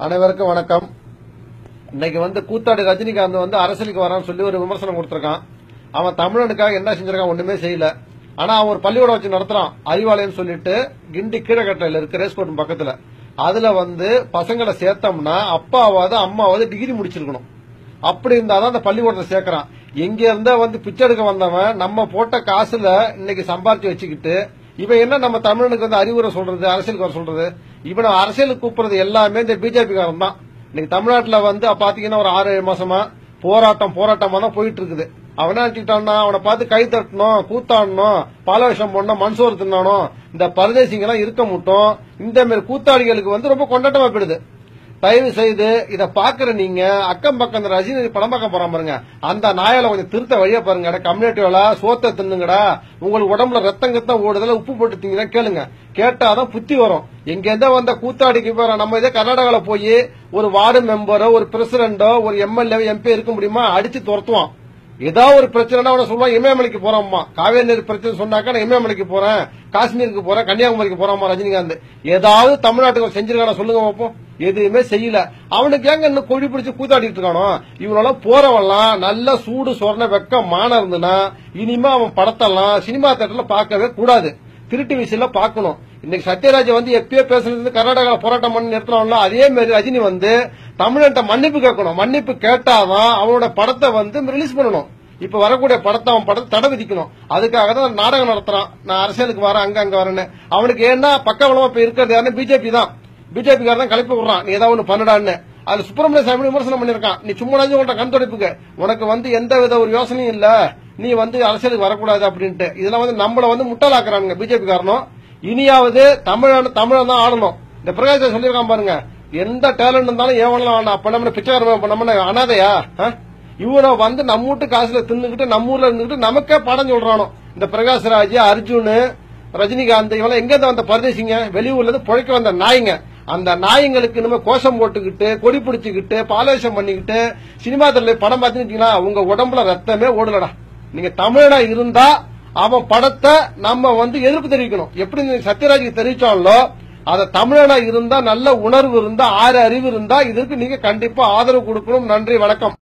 அனைவருக்கும் வணக்கம் இன்னைக்கு வந்து கூத்தாடி ரஜினிகாந்த் வந்து அரசியலுக்கு வரான்னு சொல்லி ஒரு விமர்சனம் கொடுத்திருக்கான் அவன் தமிழனுக்காக என்ன செஞ்சிருக்கான் ஒண்ணுமே செய்யல ஆனா அவன் ஒரு பள்ளிக்கூடம் வச்சு நடத்துறான் அறிவாலயம் சொல்லிட்டு கிண்டி கீழக்கட்டையில இருக்கு ரேஸ்கோட்டும் பக்கத்துல அதுல வந்து பசங்களை சேர்த்தோம்னா அப்பாவாவது அம்மாவாவது டிகிரி முடிச்சிருக்கணும் அப்படி இருந்தாதான் அந்த பள்ளிக்கூடத்தை சேர்க்கறான் எங்க இருந்தா வந்து பிச்சை எடுக்க வந்தவன் நம்ம போட்ட காசுல இன்னைக்கு சம்பாரிச்சு வச்சுக்கிட்டு இவன் என்ன நம்ம தமிழனுக்கு வந்து அறிவுரை சொல்றது அரசியலுக்கு வர சொல்றது இவனை அரசியலுக்கு கூப்பிடுறது எல்லாமே இந்த பிஜேபி காரன் தான் இன்னைக்கு தமிழ்நாட்டுல வந்து பாத்தீங்கன்னா ஒரு ஆறு ஏழு மாசமா போராட்டம் போராட்டமா தான் போயிட்டு இருக்குது அவன் என்ன நினைச்சுக்கிட்டான்னா அவனை பார்த்து கை தட்டணும் கூத்தாடணும் பாலவேஷம் போடணும் மண்சோறு தின்னணும் இந்த பரதேசிங்க எல்லாம் இருக்க முட்டும் இந்த மாதிரி கூத்தாடிகளுக்கு வந்து ரொம்ப கொண்டாட்டமா போயிடுது தயவு செய்து இத பாக்குற நீங்க அக்கம் பக்கம் இந்த ரஜினி படம் பார்க்க போறான் பாருங்க அந்த நாயால கொஞ்சம் திருத்த வழியா பாருங்க கம்யூனிட்டியோட சோத்தை தின்னுங்கடா உங்களுக்கு உடம்புல ரத்தம் கத்தம் ஓடுதல உப்பு போட்டு திங்கன்னா கேளுங்க கேட்டாதான் புத்தி வரும் எங்க எந்த வந்த கூத்தாடிக்கு போற நம்ம இதே கர்நாடகால போய் ஒரு வார்டு மெம்பரோ ஒரு பிரசிடண்டோ ஒரு எம்எல்ஏ எம்பி இருக்க முடியுமா அடிச்சு துரத்துவான் ஏதாவது ஒரு பிரச்சனைனா அவன சொல்லுவான் இமயமலைக்கு போறாம்மா காவேரி நீர் பிரச்சனை சொன்னாக்கா நான் இமயமலைக்கு போறேன் காஷ்மீருக்கு போறேன் கன்னியாகுமரிக்கு போறாமா ரஜினிகாந்த் ஏதாவது தமிழ்நாட்டுக்கு செஞ்சிருக்கான சொல்லுங்க பாப்போம் எதுவுமே செய்யல அவனுக்கு ஏங்க இன்னும் கொடி பிடிச்சு கூத்தாடிட்டு இருக்கானோ இவனெல்லாம் போறவன்லாம் நல்ல சூடு சொரண வெக்க மான இருந்துன்னா இனிமே அவன் படத்தெல்லாம் சினிமா தேட்டர்ல பார்க்கவே கூடாது திருட்டு விசில பார்க்கணும் இன்னைக்கு சத்யராஜ் வந்து எப்பயோ பேசுறது கர்நாடகால போராட்டம் பண்ணி நிறுத்தினால அதே மாதிரி ரஜினி வந்து தமிழன்ட்ட மன்னிப்பு கேட்கணும் மன்னிப்பு கேட்டாதான் அவனோட படத்தை வந்து ரிலீஸ் பண்ணணும் இப்ப வரக்கூடிய படத்தை அவன் படத்தை தடை விதிக்கணும் அதுக்காக தான் நாடகம் நடத்துறான் நான் அரசியலுக்கு வரேன் அங்க அங்க வரேன்னு அவனுக்கு என்ன பக்கவளமா இப்ப இருக்கிறது யாருன்னு பிஜேபி தான் பிஜேபி தான் கலப்பி விடுறான் நீ ஏதாவது ஒண்ணு பண்ணுடான்னு அதுல சுப்பிரமணிய சாமி விமர்சனம் பண்ணிருக்கான் நீ சும்மா நஞ்சு உன்ட கண் துடைப்புக்கு உனக்கு வந்து எந்த வித ஒரு யோசனையும் இல்ல நீ வந்து அரசியலுக்கு வரக்கூடாது அப்படின்ட்டு இதெல்லாம் வந்து நம்மள வந்து முட்டாளாக்குறானுங்க பிஜேபி காரணம் இனியாவது தமிழன் தமிழன் தான் ஆடணும் இந்த பிரகாஷ் சொல்லியிருக்கான் பாருங்க எந்த டேலண்ட் இருந்தாலும் ஏவனலாம் வேண்டாம் அப்ப நம்ம பிச்சைக்காரன் நம்ம அனாதையா ஆ? இவனை வந்து நம்ம வீட்டு காசுல தின்னுக்கிட்டு நம்ம ஊர்ல இருந்துகிட்டு நமக்கே பாடம் சொல்றானோ இந்த பிரகாஷ்ராஜ் அர்ஜுன் ரஜினிகாந்த் இவெல்லாம் எங்க இருந்து வந்த பரதேசிங்க வெளியூர்ல இருந்து புழைக்க வந்த நாய்ங்க அந்த நாய்ங்களுக்கு இனிமே கோஷம் போட்டுக்கிட்டு கொடி பிடிச்சுக்கிட்டு பாலேஷம் பண்ணிக்கிட்டு சினிமா துறையில படம் பார்த்துக்கிட்டீங்களா உங்க உடம்புல ரத்தமே ஓடலடா நீங்க தமிழனா இருந்தா அவன் படத்தை நம்ம வந்து எதிர்ப்பு தெரிவிக்கணும் எப்படி நீங்க சத்யராஜுக்கு தெரிவிச்சாலோ அத தமிழனா இருந்தா நல்ல உணர்வு இருந்தா ஆறு அறிவு இருந்தா இதற்கு நீங்க கண்டிப்பா ஆதரவு கொடுக்கணும் நன்றி வணக்கம்